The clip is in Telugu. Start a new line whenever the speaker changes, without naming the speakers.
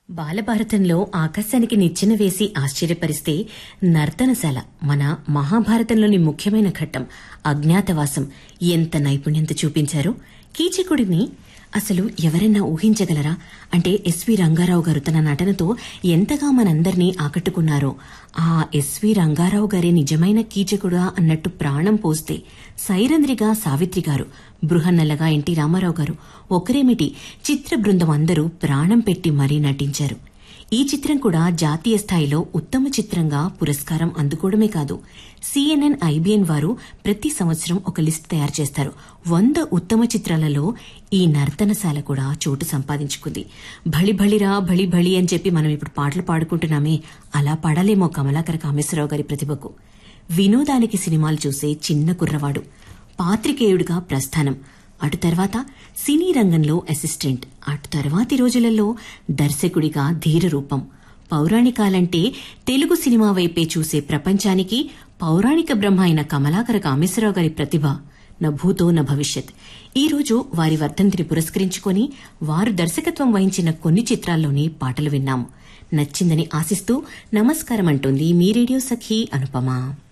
బాలభారతంలో ఆకాశానికి నిచ్చెన వేసి ఆశ్చర్యపరిస్తే నర్తనశాల మన మహాభారతంలోని ముఖ్యమైన ఘట్టం అజ్ఞాతవాసం ఎంత నైపుణ్యంతో చూపించారో కీచకుడిని అసలు ఎవరైనా ఊహించగలరా అంటే ఎస్వి రంగారావు గారు తన నటనతో ఎంతగా మనందరినీ ఆకట్టుకున్నారో ఆ ఎస్వి రంగారావు గారే నిజమైన కీచకుడా అన్నట్టు ప్రాణం పోస్తే సైరంధ్రిగా సావిత్రి గారు బృహన్నలగా ఎన్టీ రామారావు గారు ఒకరేమిటి చిత్ర బృందం అందరూ ప్రాణం పెట్టి మరీ నటించారు ఈ చిత్రం కూడా జాతీయ స్థాయిలో ఉత్తమ చిత్రంగా పురస్కారం అందుకోవడమే కాదు సిఎన్ఎన్ ఐబిఎన్ వారు ప్రతి సంవత్సరం ఒక లిస్ట్ తయారు చేస్తారు వంద ఉత్తమ చిత్రాలలో ఈ నర్తనశాల కూడా చోటు సంపాదించుకుంది భళి భళిరా భళి భళి అని చెప్పి మనం ఇప్పుడు పాటలు పాడుకుంటున్నామే అలా పాడలేమో కమలాకర కామేశ్వరరావు గారి ప్రతిభకు వినోదానికి సినిమాలు చూసే చిన్న కుర్రవాడు పాత్రికేయుడిగా ప్రస్థానం అటు తర్వాత సినీ రంగంలో అసిస్టెంట్ అటు తర్వాతి రోజులలో దర్శకుడిగా ధీర రూపం పౌరాణికాలంటే తెలుగు సినిమా వైపే చూసే ప్రపంచానికి పౌరాణిక బ్రహ్మ అయిన కమలాకర కామేశ్వరరావు గారి ప్రతిభ న భూతో న భవిష్యత్ ఈ రోజు వారి వర్ధంతిని పురస్కరించుకొని వారు దర్శకత్వం వహించిన కొన్ని చిత్రాల్లోని పాటలు విన్నాము నచ్చిందని ఆశిస్తూ నమస్కారం అంటోంది మీ రేడియో సఖీ అనుపమ